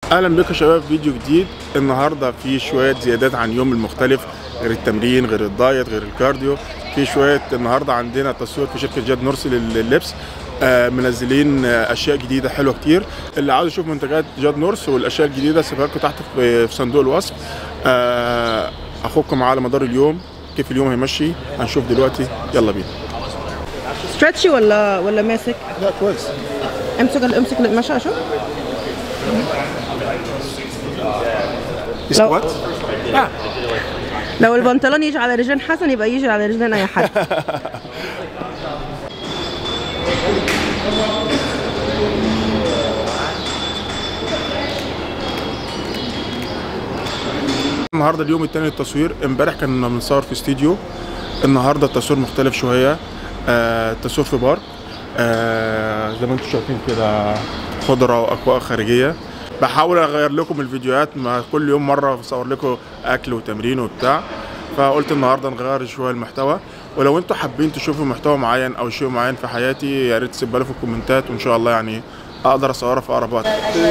اهلا بكم يا شباب فيديو جديد النهارده في شويه زيادات عن يوم المختلف غير التمرين غير الدايت غير الكارديو في شويه النهارده عندنا تصوير في شركه جاد نورسي لللبس آه منزلين آه اشياء جديده حلوه كتير اللي عاوز يشوف منتجات جاد نورس والاشياء الجديده سيبها لكم تحت في في صندوق الوصف آه اخوكم على مدار اليوم كيف اليوم هيمشي هنشوف دلوقتي يلا بينا ستريتشي ولا ولا ماسك لا كويس امسك امسك القماشه اشوف Is لو- what? اه لو البنطلون يجي على رجلين حسن يبقى يجي على رجلين اي حد النهارده اليوم التاني للتصوير امبارح كنا بنصور في استديو النهارده التصوير مختلف شويه آه التصوير في بارك آه زي ما انتم شايفين كده خضره واكواء خارجيه بحاول اغير لكم الفيديوهات ما كل يوم مره بصور لكم اكل وتمرين وبتاع فقلت النهارده نغير شويه المحتوى ولو انتم حابين تشوفوا محتوى معين او شيء معين في حياتي يا ريت تسيبها لي في الكومنتات وان شاء الله يعني اقدر اصورها في اقرب وقت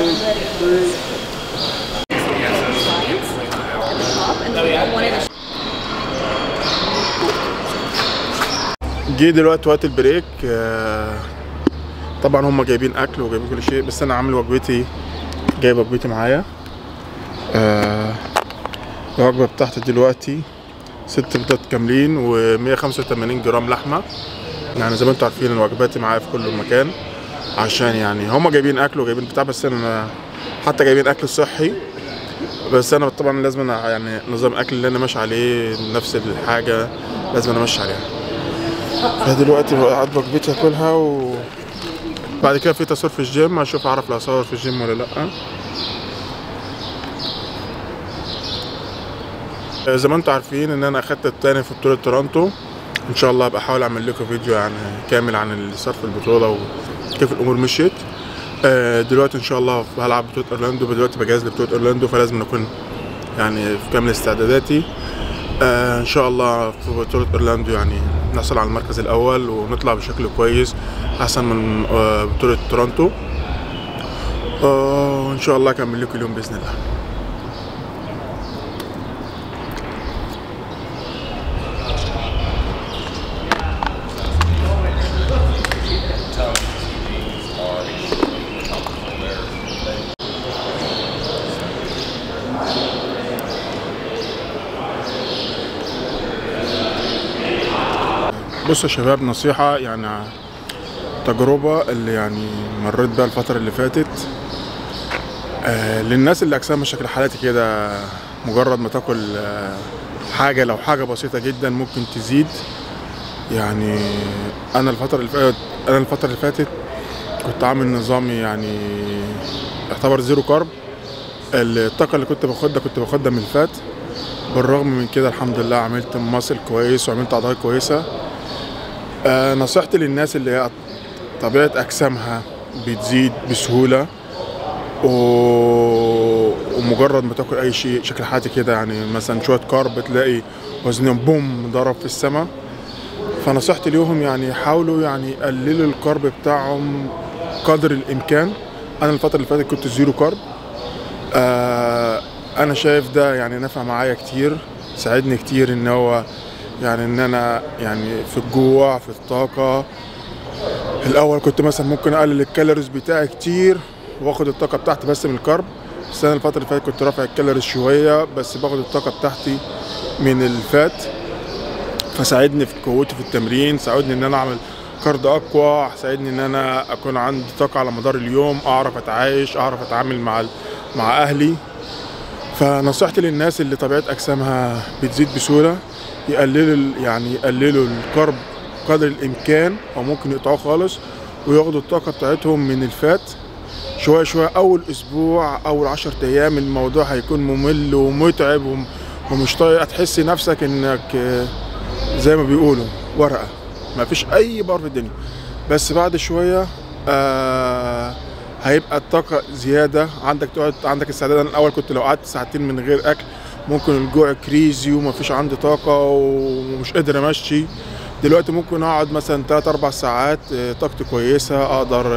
جه دلوقتي وقت البريك آه، طبعا هم جايبين اكل وجايبين كل شيء بس انا عامل وجبتي جايب وجبتي معايا آه، الوجبه بتاعتي دلوقتي ست بيضات كاملين و185 جرام لحمه يعني زي ما انتم عارفين وجباتي معايا في كل مكان عشان يعني هم جايبين اكل وجايبين بتاع بس انا حتى جايبين اكل صحي بس انا طبعا لازم أنا يعني نظام الاكل اللي انا ماشي عليه نفس الحاجه لازم انا ماشي عليها فدلوقتي بقى قاعد وجبتي اكلها و بعد كده في تصوير في الجيم هشوف اعرف لو اصور في الجيم ولا لا آه، زي ما انتم عارفين ان انا اخدت التاني في بطولة تورونتو ان شاء الله هبقى احاول اعمل لكم فيديو يعني كامل عن اللي صار في البطولة وكيف الامور مشيت آه، دلوقتي ان شاء الله هلعب بطولة اورلاندو دلوقتي بجهز لبطولة اورلاندو فلازم اكون يعني في كامل استعداداتي آه ان شاء الله في بطولة اورلاندو يعني نحصل على المركز الاول ونطلع بشكل كويس احسن من آه بطولة تورونتو آه وان شاء الله اكمل لكم اليوم باذن الله بصوا يا شباب نصيحة يعني تجربة اللي يعني مريت بيها الفترة اللي فاتت آه للناس اللي أجسامها شكل حالاتي كده مجرد ما تاكل آه حاجة لو حاجة بسيطة جدا ممكن تزيد يعني أنا الفترة اللي فاتت أنا الفترة اللي فاتت كنت عامل نظامي يعني يعتبر زيرو كارب الطاقة اللي كنت باخدها كنت باخدها من الفات بالرغم من كده الحمد لله عملت ماسل كويس وعملت عضلات كويسة آه نصيحتي للناس اللي هي طبيعة أجسامها بتزيد بسهولة و... ومجرد ما تاكل أي شيء شكل حياتي كده يعني مثلا شوية كارب تلاقي وزنهم بوم ضرب في السماء فنصيحتي ليهم يعني يحاولوا يعني يقللوا الكارب بتاعهم قدر الإمكان أنا الفترة اللي فاتت كنت زيرو كارب آه أنا شايف ده يعني نفع معايا كتير ساعدني كتير إن هو يعني ان انا يعني في الجوع في الطاقة الاول كنت مثلا ممكن اقلل الكالوريز بتاعي كتير واخد الطاقة بتاعتي بس من الكرب بس انا الفترة اللي فاتت كنت رافع الكالوريز شوية بس باخد الطاقة بتاعتي من الفات فساعدني في قوتي في التمرين ساعدني ان انا اعمل كارد اقوى ساعدني ان انا اكون عندي طاقة على مدار اليوم اعرف اتعايش اعرف اتعامل مع ال- مع اهلي فنصيحتي للناس اللي طبيعة أجسامها بتزيد بسهولة يقللوا ال- يعني يقللوا الكرب قدر الإمكان أو ممكن يقطعوه خالص وياخدوا الطاقة بتاعتهم من الفات شوية شوية أول أسبوع أول عشر أيام الموضوع هيكون ممل ومتعب وم- ومش طايق هتحس نفسك إنك آه، زي ما بيقولوا ورقة ما فيش أي بار في الدنيا بس بعد شوية آه هيبقى الطاقة زيادة عندك تقعد عندك استعداد أنا الأول كنت لو قعدت ساعتين من غير أكل ممكن الجوع كريزي ومفيش عندي طاقة ومش قادر أمشي دلوقتي ممكن أقعد مثلا تلات أربع ساعات آه، طاقتي كويسة أقدر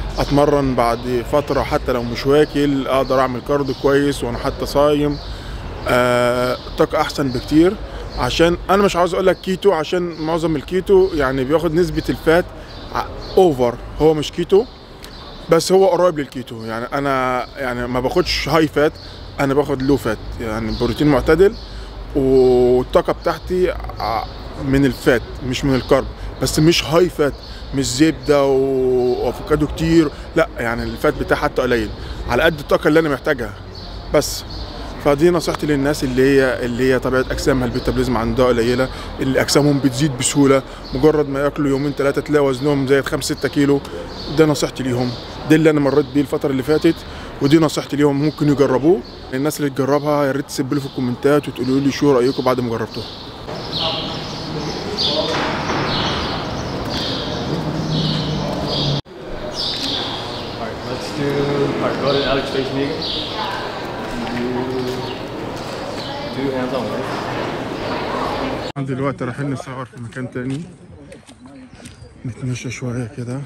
اتمرن بعد فتره حتى لو مش واكل اقدر اعمل كارديو كويس وانا حتى صايم آه، الطاقه احسن بكتير عشان انا مش عاوز اقول لك كيتو عشان معظم الكيتو يعني بياخد نسبه الفات ع- اوفر هو مش كيتو بس هو قريب للكيتو يعني انا يعني ما باخدش هاي فات انا باخد لو فات يعني بروتين معتدل والطاقه بتاعتي ع- من الفات مش من الكارب بس مش هاي فات مش زبده و- وافوكادو كتير لا يعني الفات بتاعي حتى قليل على قد الطاقه اللي انا محتاجها بس فدي نصيحتي للناس اللي هي اللي هي طبيعه اجسامها الميتابوليزم عندها قليله اللي اجسامهم بتزيد بسهوله مجرد ما ياكلوا يومين ثلاثه تلاقي وزنهم زايد 5 6 كيلو ده نصيحتي ليهم ده اللي انا مريت بيه الفتره اللي فاتت ودي نصيحتي ليهم ممكن يجربوه الناس اللي تجربها يا ريت تسيبوا لي في الكومنتات وتقولوا لي شو رايكم بعد ما جربتوها Alright, let's do. Alright, go ahead, Alex, face me again. Do two hands on waist. دلوقتي رايحين نصور في مكان تاني نتمشى شويه كده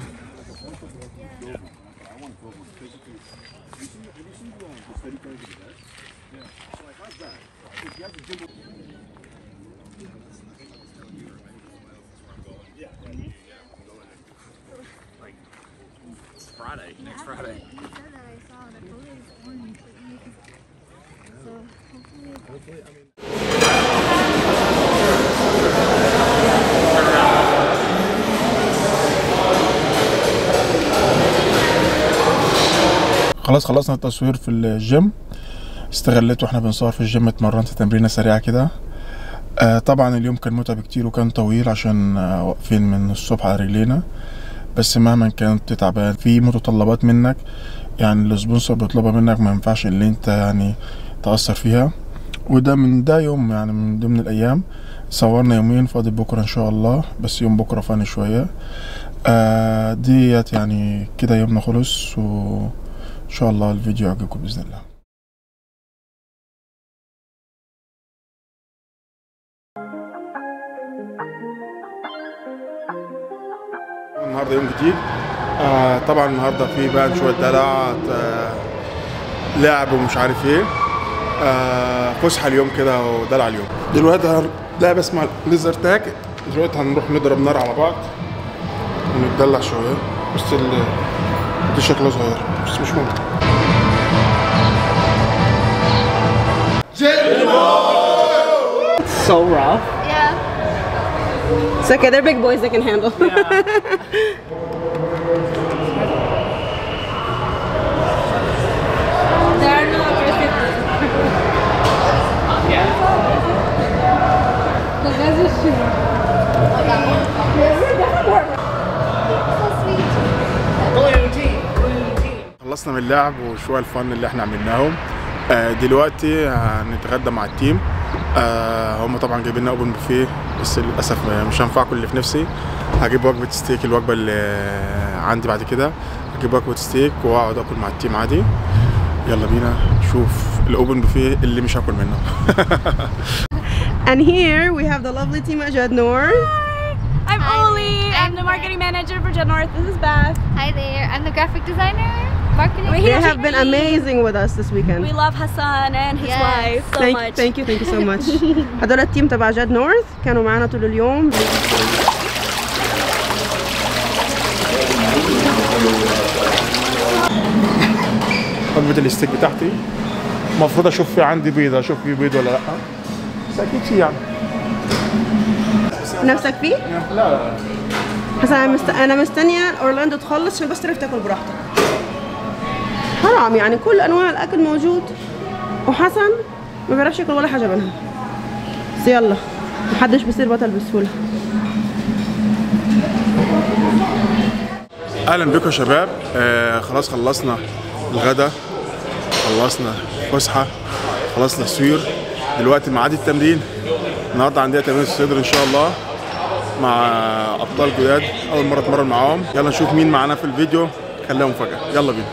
Friday, next Friday. You said that I saw the color is orange. So hopefully. خلاص خلصنا التصوير في الجيم استغليت واحنا بنصور في الجيم اتمرنت تمرينه سريعه كده آه طبعا اليوم كان متعب كتير وكان طويل عشان آه واقفين من الصبح على رجلينا بس مهما كنت تعبان في متطلبات منك يعني السبونسر بيطلبها منك ما ينفعش اللي انت يعني تأثر فيها وده من ده يوم يعني من ضمن الايام صورنا يومين فاضل بكره ان شاء الله بس يوم بكره فاني شويه آه ديت يعني كده يومنا خلص وان شاء الله الفيديو يعجبكم باذن الله النهارده يوم جديد آه طبعا النهارده في بقى شويه دلع آه لعب ومش عارف ايه آه فسحه اليوم كده ودلع اليوم دلوقتي هن- لعبه اسمها ليزر تاج دلوقتي هنروح نضرب نار على بعض ونتدلع شويه بس ال دي شكلها صغير بس مش مهم So rough. Yeah. It's okay, they're big boys they can handle. They're not perfect. Yeah. The guys are shooting. So sweet. خلصنا من اللعب وشويه الفن اللي احنا عملناهم آه دلوقتي هنتغدى مع التيم آه هم طبعا جايبين لنا اوبن بوفيه بس للاسف مش هينفع كل اللي في نفسي هجيب وجبه ستيك الوجبه اللي عندي بعد كده هجيب وجبه ستيك واقعد اكل مع التيم عادي يلا بينا نشوف الاوبن بوفيه اللي مش هاكل منه and here we have the lovely team at Jed North. I'm Hi. Oli. I'm the marketing manager for Jet North. This is Beth. Hi there. I'm the graphic designer. Marketing. We're They here. have been amazing with us this weekend. We love Hassan and his Yes. wife so thank, much. thank you thank you so much هدول التيم تبع جاد نورث كانوا معانا طول اليوم وجبه الستيك بتاعتي المفروض اشوف في عندي بيض اشوف في بيض ولا لا بس اكيد في يعني نفسك فيه؟ لا لا حسن انا مست... انا مستنيه اورلاندو تخلص عشان بس تعرف تاكل براحتك حرام يعني كل انواع الاكل موجود وحسن ما بيعرفش ياكل ولا حاجه منها بس يلا محدش بيصير بطل بسهوله اهلا بكم يا شباب آه خلاص خلصنا الغدا خلصنا فسحه خلصنا السير دلوقتي ميعاد التمرين النهارده عندنا تمرين الصدر ان شاء الله مع ابطال جداد اول مره اتمرن معاهم يلا نشوف مين معانا في الفيديو خليها مفاجاه يلا بينا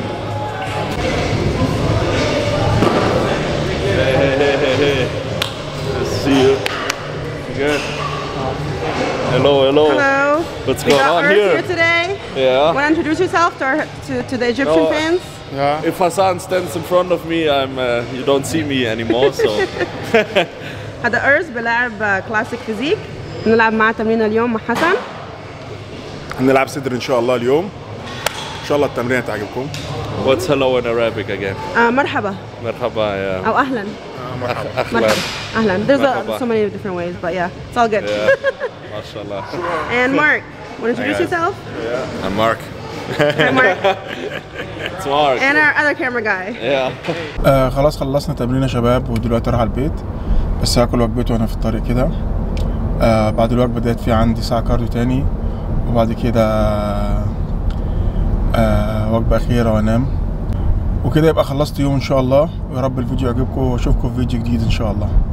See you. Good. Hello, hello. Hello. What's We going got on Earth here? here today. Yeah. Want to introduce yourself to, our, to, to the Egyptian No. fans? Ja. If Hassan stands in front of me, I'm. Uh, you don't see me anymore. So هذا أرز بلاعب كلاسيك فيزيك بنلعب معاه تمرين اليوم مع حسن هنلعب صدر ان شاء الله اليوم ان شاء الله التمرين تعجبكم what's hello in Arabic again? آه مرحبا Merhaba. Yeah. أو أهلا Ahlan. مرحبا أهلا There's a, مرحبا. so many different ways but yeah it's all good Yeah. Mashallah. and Mark want to introduce guys. yourself? I'm Mark. Hi Mark It's Mark. and our other camera guy Yeah. آه خلاص خلصنا تمرين يا شباب ودلوقتي رايح على البيت بس هاكل وجبتي وانا في الطريق كده آه بعد الوجبة ديت في عندي ساعة كارديو تاني وبعد كده آه وجبة أخيرة وأنام وكده يبقى خلصت يوم إن شاء الله ويا رب الفيديو يعجبكم وأشوفكم في فيديو جديد إن شاء الله